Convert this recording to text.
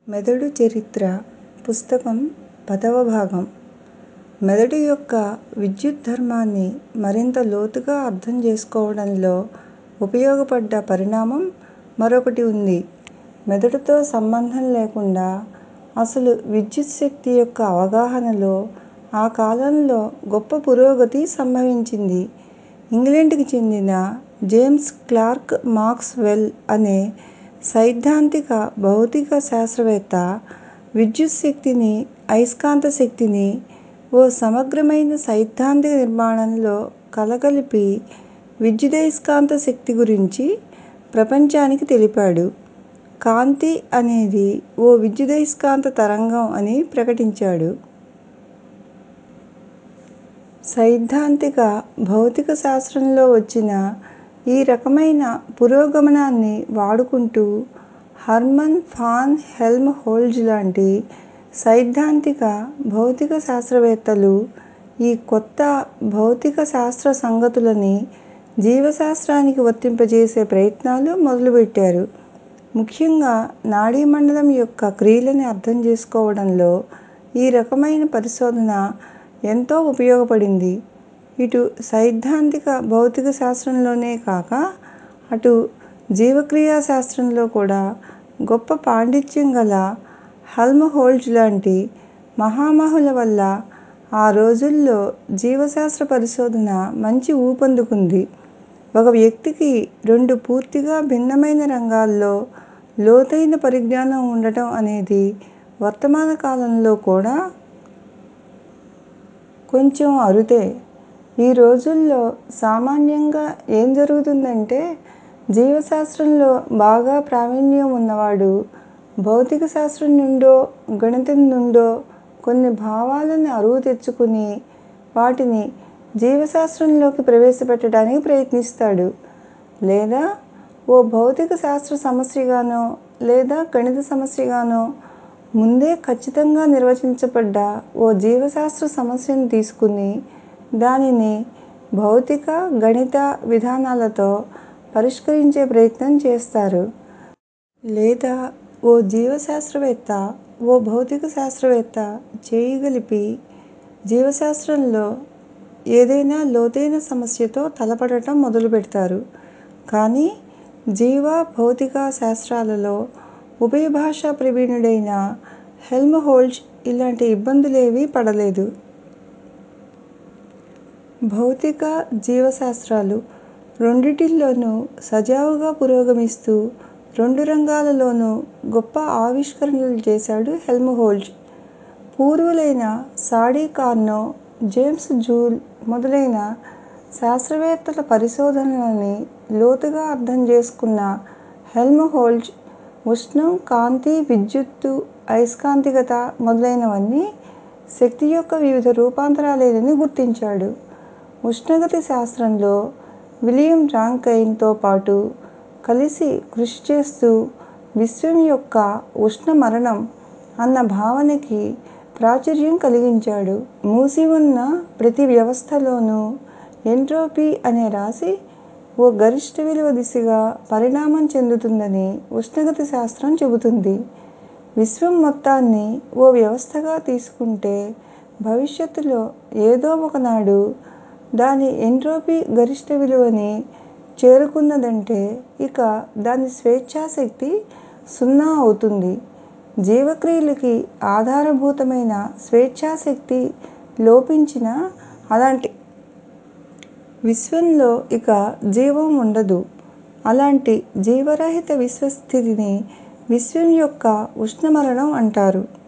మెదడు చరిత్ర పుస్తకం పదవ భాగం మెదడు యొక్క విద్యుత్ ధర్మాన్ని మరింత లోతుగా అర్థం చేసుకోవడంలో ఉపయోగపడ్డ పరిణామం మరొకటి ఉంది మెదడుతో సంబంధం లేకుండా అసలు విద్యుత్ శక్తి యొక్క అవగాహనలో ఆ కాలంలో గొప్ప పురోగతి సంభవించింది ఇంగ్లాండ్కి చెందిన జేమ్స్ క్లార్క్ మాక్స్ వెల్ అనే సైద్ధాంతిక భౌతిక శాస్త్రవేత్త విద్యుత్ శక్తిని అయస్కాంత శక్తిని ఓ సమగ్రమైన సైద్ధాంతిక నిర్మాణంలో కలగలిపి విద్యుదయస్కాంత శక్తి గురించి ప్రపంచానికి తెలిపాడు కాంతి అనేది ఓ విద్యుదయస్కాంత తరంగం అని ప్రకటించాడు సైద్ధాంతిక భౌతిక శాస్త్రంలో వచ్చిన ఈ రకమైన పురోగమనాన్ని వాడుకుంటూ హెర్మన్ వాన్ హెల్మ్ హోల్జ్ లాంటి సైద్ధాంతిక భౌతిక శాస్త్రవేత్తలు ఈ కొత్త భౌతిక శాస్త్ర సంగతులని జీవశాస్త్రానికి వర్తింపజేసే ప్రయత్నాలు మొదలుపెట్టారు ముఖ్యంగా నాడీ మండలం యొక్క క్రియలని అర్థం చేసుకోవడంలో ఈ రకమైన పరిశోధన ఎంతో ఉపయోగపడింది ఇటు సైద్ధాంతిక భౌతిక శాస్త్రంలోనే కాక అటు జీవక్రియా శాస్త్రంలో కూడా గొప్ప పాండిత్యం గల హెల్మ్ హోల్జ్ లాంటి మహామహుల వల్ల ఆ రోజుల్లో జీవశాస్త్ర పరిశోధన మంచి ఊపందుకుంది ఒక వ్యక్తికి రెండు పూర్తిగా భిన్నమైన రంగాల్లో లోతైన పరిజ్ఞానం ఉండటం అనేది వర్తమాన కాలంలో కూడా కొంచెం అరుదే ఈ రోజుల్లో సామాన్యంగా ఏం జరుగుతుందంటే జీవశాస్త్రంలో బాగా ప్రావీణ్యం ఉన్నవాడు భౌతిక శాస్త్రం నుండో గణితం నుండో కొన్ని భావాలని అరువు తెచ్చుకుని వాటిని జీవశాస్త్రంలోకి ప్రవేశపెట్టడానికి ప్రయత్నిస్తాడు లేదా ఓ భౌతిక శాస్త్ర సమస్యగానో లేదా గణిత సమస్యగానో ముందే ఖచ్చితంగా నిర్వచించబడ్డ ఓ జీవశాస్త్ర సమస్యను తీసుకుని దానిని భౌతిక గణిత విధానాలతో పరిష్కరించే ప్రయత్నం చేస్తారు లేదా ఓ జీవశాస్త్రవేత్త ఓ భౌతిక శాస్త్రవేత్త చేయిగలిపి జీవశాస్త్రంలో ఏదైనా లోతైన సమస్యతో తలపడటం మొదలుపెడతారు కానీ జీవ భౌతిక శాస్త్రాలలో ఉభయ భాషా ప్రవీణుడైన హెల్మ్ హోల్జ్ ఇలాంటి ఇబ్బందులేవీ పడలేదు భౌతిక జీవశాస్త్రాలు రెండింటిలోనూ సజావుగా పురోగమిస్తూ రెండు రంగాలలోనూ గొప్ప ఆవిష్కరణలు చేశాడు హెల్మ్ హోల్జ్ పూర్వులైన సాడీ కార్నో జేమ్స్ జూల్ మొదలైన శాస్త్రవేత్తల పరిశోధనలని లోతుగా అర్థం చేసుకున్న హెల్మ్ హోల్జ్ ఉష్ణం కాంతి విద్యుత్తు అయస్కాంతికత మొదలైనవన్నీ శక్తి యొక్క వివిధ రూపాంతరాలేనని గుర్తించాడు ఉష్ణగతి శాస్త్రంలో విలియం రాంకైన్ తో పాటు కలిసి కృషి చేస్తూ విశ్వం యొక్క ఉష్ణ మరణం అన్న భావనకి ప్రాచుర్యం కలిగించాడు మూసి ఉన్న ప్రతి వ్యవస్థలోనూ ఎంట్రోపీ అనే రాశి ఓ గరిష్ట విలువ దిశగా పరిణామం చెందుతుందని ఉష్ణగతి శాస్త్రం చెబుతుంది విశ్వం మొత్తాన్ని ఓ వ్యవస్థగా తీసుకుంటే భవిష్యత్తులో ఏదో ఒకనాడు దాని ఎంట్రోపీ గరిష్ట విలువని చేరుకున్నదంటే ఇక దాని స్వేచ్ఛాశక్తి సున్నా అవుతుంది జీవక్రియలకి ఆధారభూతమైన స్వేచ్ఛాశక్తి లోపించిన అలాంటి విశ్వంలో ఇక జీవం ఉండదు అలాంటి జీవరహిత విశ్వస్థితిని విశ్వం యొక్క ఉష్ణమరణం అంటారు